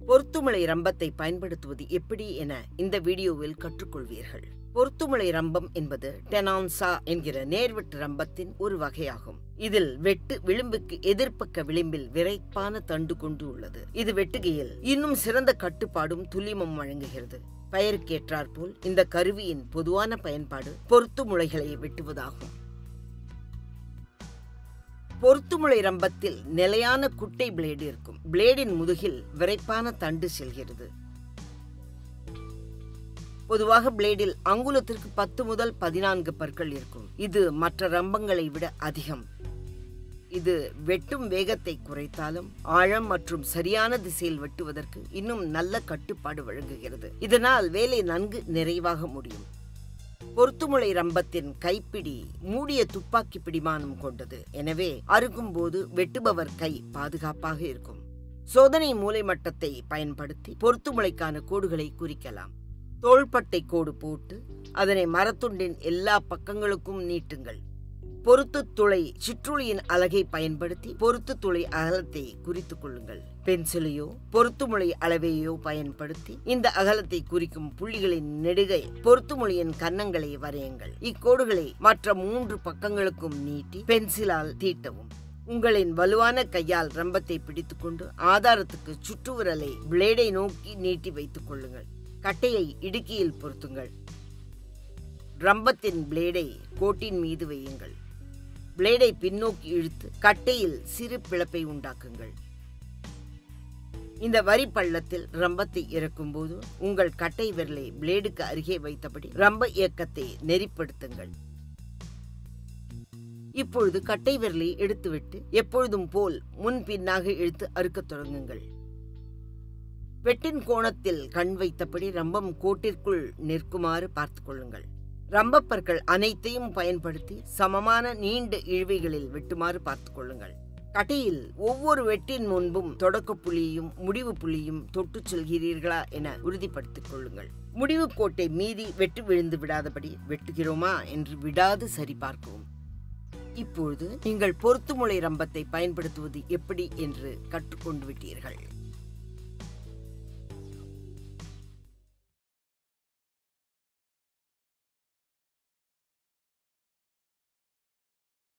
பொருத்துமலை ரம்பத்தை பயன்படுத்துவது எப்படி என இந்த வீடியோவில் கற்றுக்கொள்வீர்கள் பொருத்துமலை ரம்பம் என்பது டெனான்சா என்கிற நேர்வெட்டு ரம்பத்தின் ஒரு வகையாகும் இதில் வெட்டு விளிம்புக்கு எதிர்ப்பக்க விளிம்பில் விரைப்பான தண்டு கொண்டு உள்ளது இது வெட்டுகையில் இன்னும் சிறந்த கட்டுப்பாடும் துல்லியமும் வழங்குகிறது பெயருக்கேற்றாற்போல் இந்த கருவியின் பொதுவான பயன்பாடு பொருத்து முளைகளை வெட்டுவதாகும் பொருத்துமுளை ரம்பத்தில் நிலையான குட்டை பிளேடு இருக்கும் பிளேடின் முதுகில் விரைப்பான தண்டு செல்கிறது பொதுவாக பிளேடில் அங்குலத்திற்கு பத்து முதல் பதினான்கு பற்கள் இருக்கும் இது மற்ற ரம்பங்களை விட அதிகம் இது வெட்டும் வேகத்தை குறைத்தாலும் ஆழம் மற்றும் சரியான திசையில் வெட்டுவதற்கு இன்னும் நல்ல கட்டுப்பாடு வழங்குகிறது இதனால் வேலை நன்கு நிறைவாக முடியும் பொருத்துமுளை ரம்பத்தின் கைப்பிடி மூடிய துப்பாக்கி பிடிமானம் கொண்டது எனவே அறுக்கும்போது வெட்டுபவர் கை பாதுகாப்பாக இருக்கும் சோதனை மூலை மட்டத்தை பயன்படுத்தி பொருத்துமுளைக்கான கோடுகளை குறிக்கலாம் தோள்பட்டை கோடு போட்டு அதனை மரத்துண்டின் எல்லா பக்கங்களுக்கும் நீட்டுங்கள் பொருத்து துளை சிற்றுளியின் அலகை பயன்படுத்தி பொருத்து துளை அகலத்தை குறித்துக் கொள்ளுங்கள் பென்சிலையோ பொருத்துமொழி அளவையோ பயன்படுத்தி இந்த அகலத்தை குறிக்கும் புள்ளிகளின் நெடுகை பொருத்துமொழியின் கன்னங்களை வரையுங்கள் இக்கோடுகளை மற்ற மூன்று பக்கங்களுக்கும் நீட்டி பென்சிலால் தீட்டவும் உங்களின் வலுவான கையால் ரம்பத்தை பிடித்துக்கொண்டு ஆதாரத்துக்கு சுற்றுவிரலை பிளேடை நோக்கி நீட்டி வைத்துக் கொள்ளுங்கள் கட்டையை இடுக்கியில் பொருத்துங்கள் ரம்பத்தின் பிளேடை கோட்டின் மீது வையுங்கள் பிளேடை பின்னோக்கி இழுத்து கட்டையில் சிறு பிளப்பை உண்டாக்குங்கள் இந்த வரி பள்ளத்தில் ரம்பத்தை இறக்கும்போது உங்கள் கட்டை விரலை பிளேடுக்கு அருகே வைத்தபடி ரம்ப இயக்கத்தை நெறிப்படுத்துங்கள் இப்பொழுது கட்டை விரலை எடுத்துவிட்டு எப்பொழுதும் போல் முன் பின்னாக இழுத்து அறுக்கத் தொடங்குங்கள் வெட்டின் கோணத்தில் கண் வைத்தபடி ரம்பம் கோட்டிற்குள் நிற்குமாறு பார்த்துக் கொள்ளுங்கள் ரம்பப்பற்கள் அனைத்தையும் பயன்படுத்தி சமமான நீண்ட இழுவைகளில் வெட்டுமாறு பார்த்துக் கொள்ளுங்கள் கட்டையில் ஒவ்வொரு வெட்டின் முன்பும் தொடக்க புள்ளியும் முடிவு புள்ளியும் தொட்டு செல்கிறீர்களா என உறுதிப்படுத்திக் கொள்ளுங்கள் முடிவு கோட்டை மீறி வெட்டு விழுந்து விடாதபடி வெட்டுகிறோமா என்று விடாது சரிபார்க்கவும் இப்பொழுது நீங்கள் பொருத்துமுளை ரம்பத்தை பயன்படுத்துவது எப்படி என்று கற்றுக்கொண்டு விட்டீர்கள்